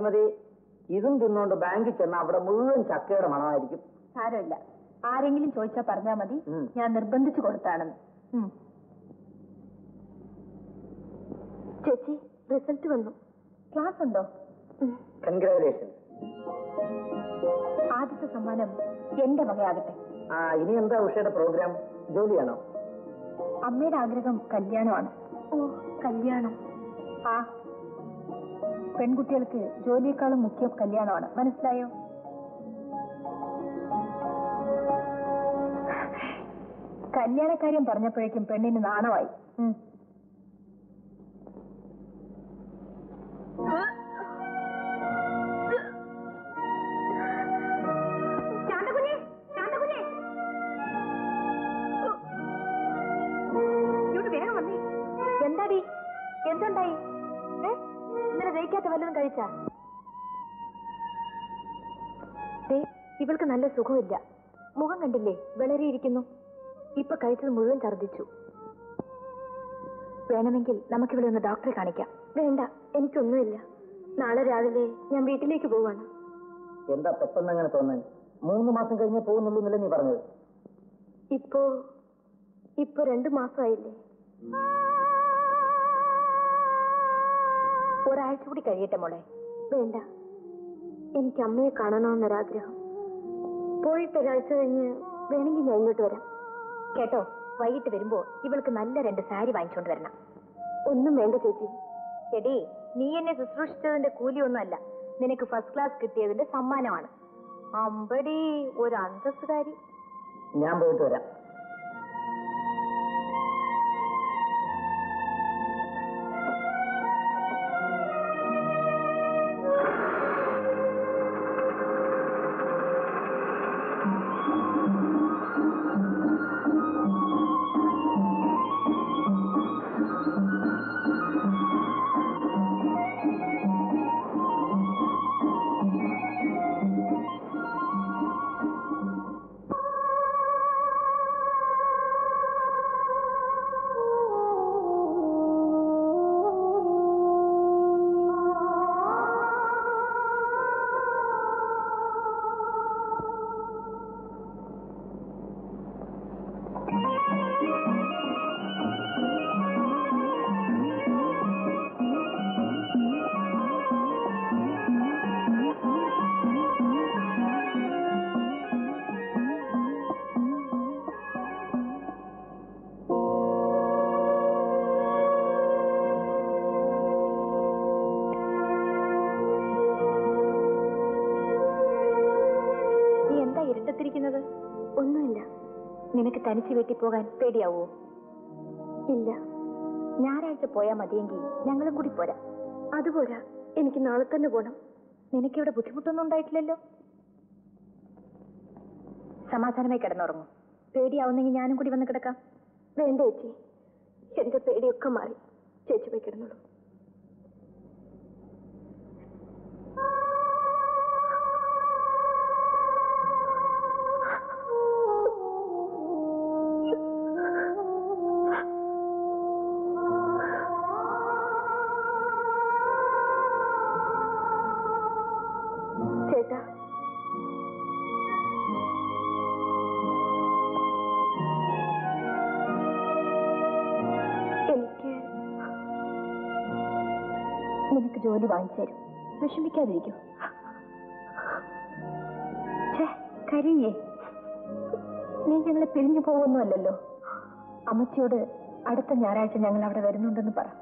മതി മതി ഇതും തിന്നുകൊണ്ട് ബാങ്കിൽ ചെന്ന അവിടെ മുഴുവൻ ചക്കയുടെ മണമായിരിക്കും സാരമില്ല ആരെങ്കിലും ചോദിച്ചാ പറഞ്ഞാ മതി ഉം. ഞാൻ നിർബന്ധിച്ചു കൊടുത്താണെന്ന് ഉം. ചേച്ചി റിസൾട്ട് വന്നു ക്ലാസ് ഉണ്ടോ കൺഗ്രാജുലേഷൻ ആദ്യത്തെ സമ്മാനം എന്റെ വകയാകട്ടെ ആ ഇനി എന്താ ഉഷയുടെ പ്രോഗ്രാം ജോലിയാണോ അമ്മയുടെ ആഗ്രഹം കല്യാണമാണ് ഓ കല്യാണം ആ പെൺകുട്ടികൾക്ക് ജോലിയേക്കാളും മുഖ്യം കല്യാണമാണ് മനസ്സിലായോ കല്യാണക്കാര്യം പറഞ്ഞപ്പോഴേക്കും പെണ്ണിന് നാണമായി ഉം. ശാന്തകുഞ്ഞേ ശാന്തകുഞ്ഞേ ഇങ്ങോട്ട് വേഗം വന്നേ എന്താടി എന്തുണ്ടായി ഏ? ഇന്നലെ ദഹിക്കാത്ത വല്ലതും കഴിച്ചാ ദേ, ഇവൾക്ക് നല്ല സുഖമില്ല മുഖം കണ്ടില്ലേ വിളറിയിരിക്കുന്നു ഇപ്പൊ കഴിച്ചത് മുഴുവൻ ഛർദ്ദിച്ചു വേണമെങ്കിൽ നമുക്കിവിടെ ഒന്ന് ഡോക്ടറെ കാണിക്കാം വേണ്ട എനിക്കൊന്നുമില്ല നാളെ രാവിലെ ഞാൻ വീട്ടിലേക്ക് പോവാണ് എന്താ പെട്ടെന്ന് അങ്ങനെ തോന്നാൻ മൂന്ന് മാസം കഴിഞ്ഞേ പോകുന്നുള്ളൂ എന്നല്ലേ നീ പറഞ്ഞത് ഇപ്പോ ഇപ്പൊ രണ്ടു മാസമായില്ലേ ഒരാഴ്ച കൂടി കഴിയട്ടെ മോളെ വേണ്ട എനിക്ക് അമ്മയെ കാണണമെന്നൊരാഗ്രഹം പോയിട്ട് ഒരാഴ്ച കഴിഞ്ഞ് വേണമെങ്കിൽ ഞാൻ ഇങ്ങോട്ട് വരാം കേട്ടോ വൈകിട്ട് വരുമ്പോ ഇവൾക്ക് നല്ല രണ്ട് സാരി വാങ്ങിച്ചോണ്ട് വരണം ഒന്നും വേണ്ട ചേച്ചി എടി നീ എന്നെ ശുശ്രൂഷിച്ചതിന്റെ കൂലിയൊന്നുമല്ല നിനക്ക് ഫസ്റ്റ് ക്ലാസ് കിട്ടിയതിന്റെ സമ്മാനമാണ് അമ്പടി ഒരു അന്തസ്സുകാരി ഞാൻ പോയിട്ട് വരാം നീ എന്താ ഇരുട്ടത്തിരിക്കുന്നത് ഒന്നുമില്ല നിനക്ക് തനിച്ച് വീട്ടിൽ പോകാൻ പേടിയാവോ ഇല്ല ഞായറാഴ്ച പോയാൽ മതിയെങ്കിൽ ഞങ്ങളും കൂടി പോരാ അതുപോരാ എനിക്ക് നാളെ തന്നെ പോണം നിനക്കിവിടെ ബുദ്ധിമുട്ടൊന്നും ഉണ്ടായിട്ടില്ലല്ലോ സമാധാനമായി കിടന്നുറങ്ങും പേടിയാവുന്നെങ്കിൽ ഞാനും കൂടി വന്ന് കിടക്കാം വേണ്ട ചേച്ചി എന്റെ പേടിയൊക്കെ മാറി ചേച്ചി പോയി കിടന്നോളൂ ചേട്ടാ എനിക്ക് നിനക്ക് ജോലി വാങ്ങിച്ചു തരും വിഷമിക്കാതിരിക്കൂ ഛേ, കരിയേ നീ ഞങ്ങളെ പിരിഞ്ഞു പോകുന്നല്ലോ അമ്മച്ചിയോട് അടുത്ത ഞായറാഴ്ച ഞങ്ങൾ അവിടെ വരുന്നുണ്ടെന്ന് പറ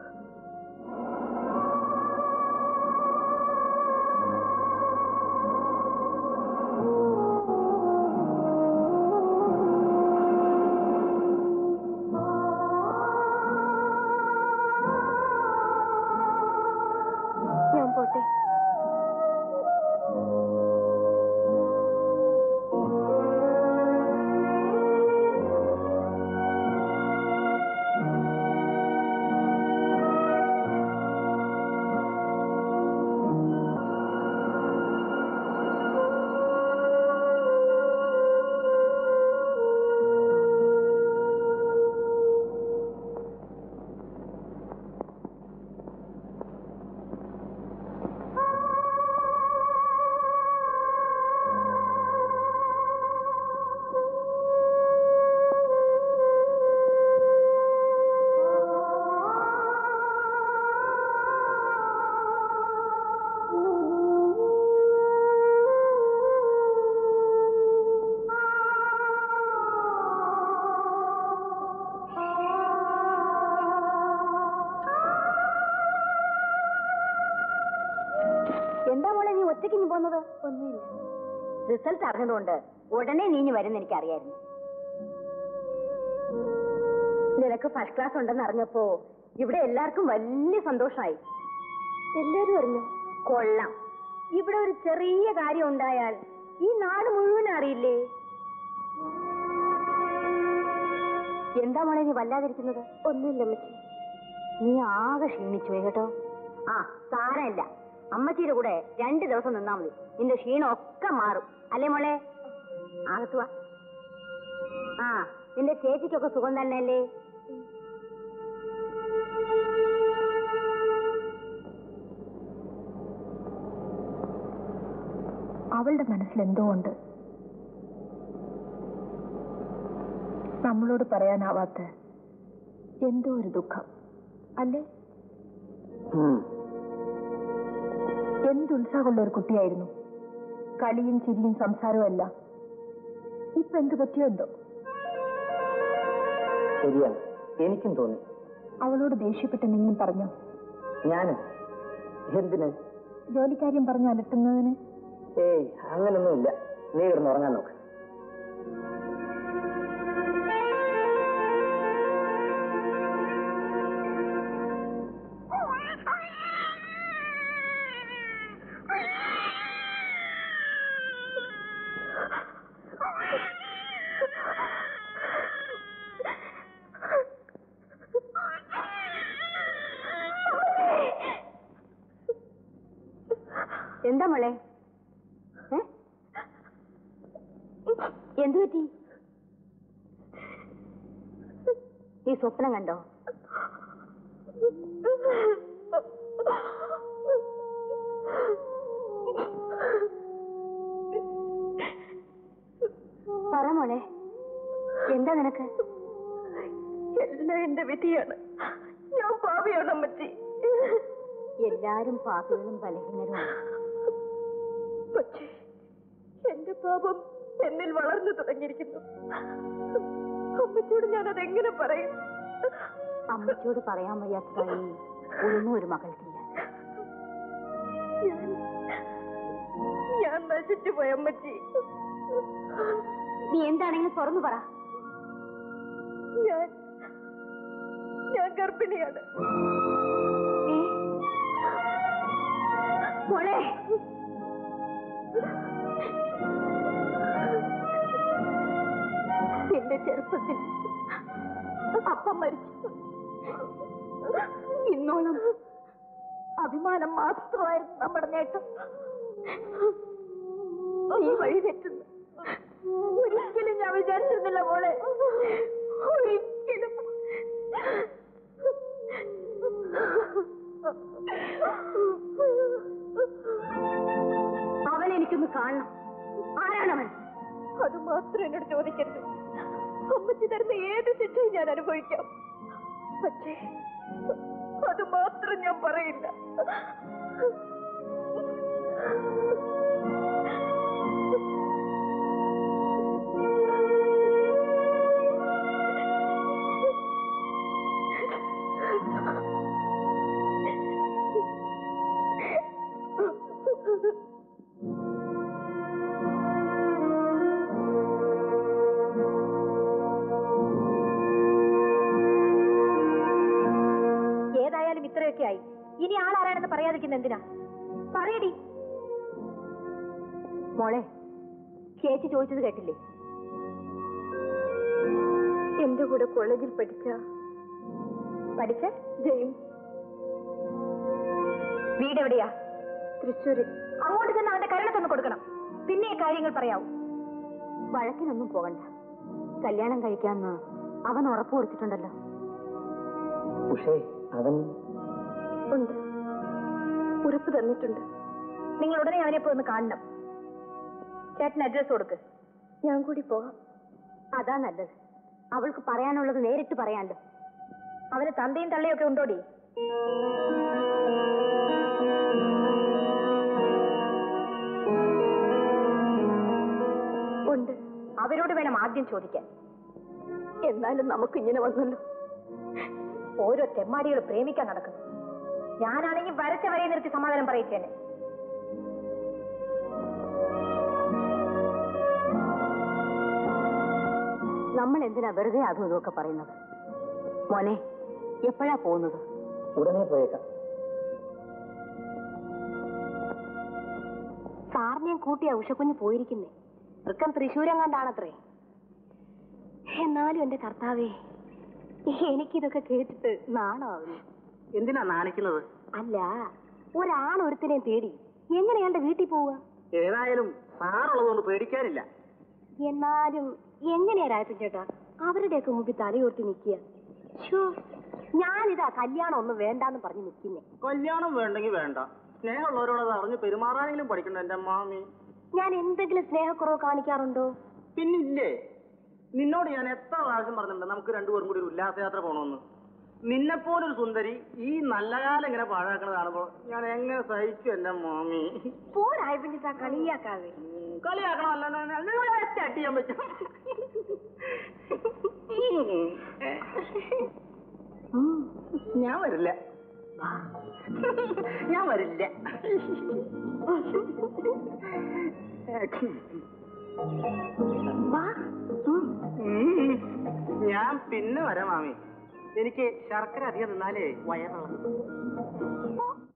ഞാൻ പോട്ടെ ഒന്നുമില്ല റിസൾട്ട് അറിഞ്ഞതുകൊണ്ട് ഉടനെ നീഞ്ഞു വരുന്ന എനിക്കറിയായിരുന്നു നിനക്ക് ഫസ്റ്റ് ക്ലാസ് ഉണ്ടെന്ന് അറിഞ്ഞപ്പോ ഇവിടെ എല്ലാവർക്കും വലിയ സന്തോഷമായി എല്ലാരും അറിഞ്ഞോ കൊള്ളാം ഇവിടെ ഒരു ചെറിയ കാര്യം ഉണ്ടായാൽ ഈ നാട് മുഴുവൻ അറിയില്ലേ എന്താ മോളെ നീ വല്ലാതിരിക്കുന്നത് ഒന്നുമില്ല അമ്മച്ചി നീ ആകെ ക്ഷീണിച്ചു പോയി കേട്ടോ ആ സാരമില്ല അമ്മച്ചിയുടെ കൂടെ രണ്ട് ദിവസം നിന്നാ മതി നിന്റെ ക്ഷീണം ഒക്കെ മാറും അല്ലേ മോളെ ആകത്തു വാ ആ നിന്റെ ചേച്ചിക്കൊക്കെ സുഖം തന്നെയല്ലേ അവളുടെ മനസ്സിൽ എന്തോ ഉണ്ട് നമ്മളോട് പറയാനാവാത്ത എന്തോ ഒരു ദുഃഖം അല്ലേ എന്ത് ഉത്സാഹമുള്ള ഒരു കുട്ടിയായിരുന്നു കളിയും ചിരിയും സംസാരവും എല്ലാം ഇപ്പൊ എന്ത് പറ്റിയോ എന്തോ ശരിയാണ് എനിക്കും തോന്നി അവളോട് ദേഷ്യപ്പെട്ട് എന്തെങ്കിലും പറഞ്ഞോ ഞാന് എന്തിന് ജോലിക്കാര്യം പറഞ്ഞ് അലട്ടുന്നതിന് ഏയ് അങ്ങനൊന്നുമില്ല നീ കിടന്ന് ഉറങ്ങാൻ നോക്ക് എന്താ മോളെ ഏ? എന്തു പറ്റി ഈ സ്വപ്നം കണ്ടോ പറ മോളെ എന്താ നിനക്ക് എല്ലാം എന്റെ വിധിയാണ് ഞാൻ പാവിയാണ് അമ്മച്ചി എല്ലാരും പാപികളും ബലഹീനരുമാണ് പക്ഷേ എന്റെ പാപം എന്നിൽ വളർന്നു തുടങ്ങിയിരിക്കുന്നു അമ്മച്ചിയോട് ഞാൻ അതെങ്ങനെ പറയും അമ്മച്ചിയോട് പറയാൻ വയ്യാത്തതായി ഒന്നും ഒരു മകൾക്കില്ല ഞാൻ ഞാൻ നശിച്ചു പോയി അമ്മച്ചി നീ എന്താണെങ്കിലും തുറന്നു പറ ഞാൻ ഞാൻ ഗർഭിണിയാണ് ഏ? മോളെ എന്റെ ചെറുപ്പത്തിൽ അപ്പം മരിച്ചു ഇന്നോളം അഭിമാനം മാത്രമായിരുന്നു നമ്മുടെ നേട്ടം നീ വഴി തെറ്റുന്നു ഒരിക്കലും ഞാൻ വിചാരിച്ചിരുന്നില്ല മോളെ ഒരിക്കലും അവൻ എനിക്കൊന്ന് കാണണം ആരാണവൻ അത് മാത്രം എന്നോട് ചോദിക്കരുത് അമ്മച്ചി തരുന്ന ഏത് ശിക്ഷയും ഞാൻ അനുഭവിക്കാം പക്ഷേ അത് മാത്രം ഞാൻ പറയില്ല ഏതായാലും ഇത്രയൊക്കെ ആയി ഇനി ആളാരാണെന്ന് പറയാതിരിക്കുന്ന എന്തിനാ പറയടി മോളെ ചേച്ചി ചോദിച്ചത് കേട്ടില്ലേ എന്റെ കൂടെ കോളേജിൽ പഠിച്ച പഠിച്ച ജെയിംസ് വീട് എവിടെയാ തൃശ്ശൂര് അങ്ങോട്ട് ചെന്ന് അവന്റെ കരണത്തൊന്ന് കൊടുക്കണം പിന്നെ ഈ കാര്യങ്ങൾ പറയാവൂ വഴക്കിനൊന്നും പോകണ്ട കല്യാണം കഴിക്കാന്ന് അവൻ ഉറപ്പ് കൊടുത്തിട്ടുണ്ടല്ലോ ഉഷേ അവൻ ഉണ്ട് ഉറപ്പ് തന്നിട്ടുണ്ട് നിങ്ങൾ ഉടനെ അവനെ പോയി ഒന്ന് കാണണം ചേട്ടൻ അഡ്രസ് കൊടുക്ക് ഞാൻ കൂടി പോകാം അതാ നല്ലത് അവൾക്ക് പറയാനുള്ളത് നേരിട്ട് പറയാനല്ലോ അവന് തന്തയും തള്ളയും ഒക്കെ ഉണ്ടോടി ഉണ്ട് അവരോട് വേണം ആദ്യം ചോദിക്കാൻ എന്നാലും നമുക്ക് ഇങ്ങനെ വന്നല്ലോ ഓരോ തെമ്മാടികൾ പ്രേമിക്കാൻ നടക്കുന്നു ഞാനാണെങ്കിൽ വരച്ച വരയെ നിർത്തി സമാധാനം പറയിച്ചേനെ നമ്മൾ എന്തിനാ വെറുതെ അതും ഇതൊക്കെ പറയുന്നത് മോനെ എപ്പോഴാ പോകുന്നത് ഉടനെ പോയേക്കാം സാറിനെയും കൂട്ടിയാ ഉഷക്കുഞ്ഞ് പോയിരിക്കുന്നേ വൃക്കം തൃശ്ശൂരം കണ്ടാണത്രേ എന്നാലും എന്റെ കർത്താവേ എനിക്കിതൊക്കെ കേട്ടിട്ട് നാണമാവുന്നു എന്തിനാ നാണിക്കുന്നത് അല്ല ഒരാൺ ഒരുത്തിനെ തേടി എങ്ങനെ അയാളുടെ വീട്ടിൽ പോവുക ഏതായാലും സാറുള്ളതുകൊണ്ട് പേടിക്കാനില്ല എന്നാലും എങ്ങനെയാ രായപ്പൻ ചേട്ടാ അവരുടെയൊക്കെ മുമ്പിൽ തലയോർത്തി നിൽക്കുക ഷോ ഞാനിതാ കല്യാണം ഒന്നും വേണ്ടാന്ന് പറഞ്ഞ് നിൽക്കുന്നേ കല്യാണം വേണ്ടെങ്കിൽ വേണ്ട സ്നേഹമുള്ളവരോട് അത് അറിഞ്ഞ് പെരുമാറാനെങ്കിലും പഠിക്കണ്ട എന്റെ മാമി ഞാൻ എന്തെങ്കിലും സ്നേഹക്കുറവ് കാണിക്കാറുണ്ടോ പിന്നില്ലേ നിന്നോട് ഞാൻ എത്ര പ്രാവശ്യം പറഞ്ഞിട്ടുണ്ട് നമുക്ക് രണ്ടുപേരും കൂടി ഒരു ഉല്ലാസയാത്ര പോകണമെന്ന് നിന്നെപ്പോലൊരു സുന്ദരി ഈ നല്ല കാലം ഇങ്ങനെ പാഴാക്കണത് കാണുമ്പോ ഞാൻ എങ്ങനെ സഹിക്കും എന്റെ മാമി പോ രായപ്പൻ ചേട്ടാ കളിയാക്കാതെ ഉം, കളിയാക്കണം അല്ലാണ്ട് അടി ചെയ്യാൻ പറ്റും ഞാൻ വരില്ല ഞാൻ വരില്ല വാ ഉം. ഉം. ഞാൻ പിന്നെ വരാം മാമി എനിക്ക് ശർക്കര അധികം നിന്നാലേ വയറിളകും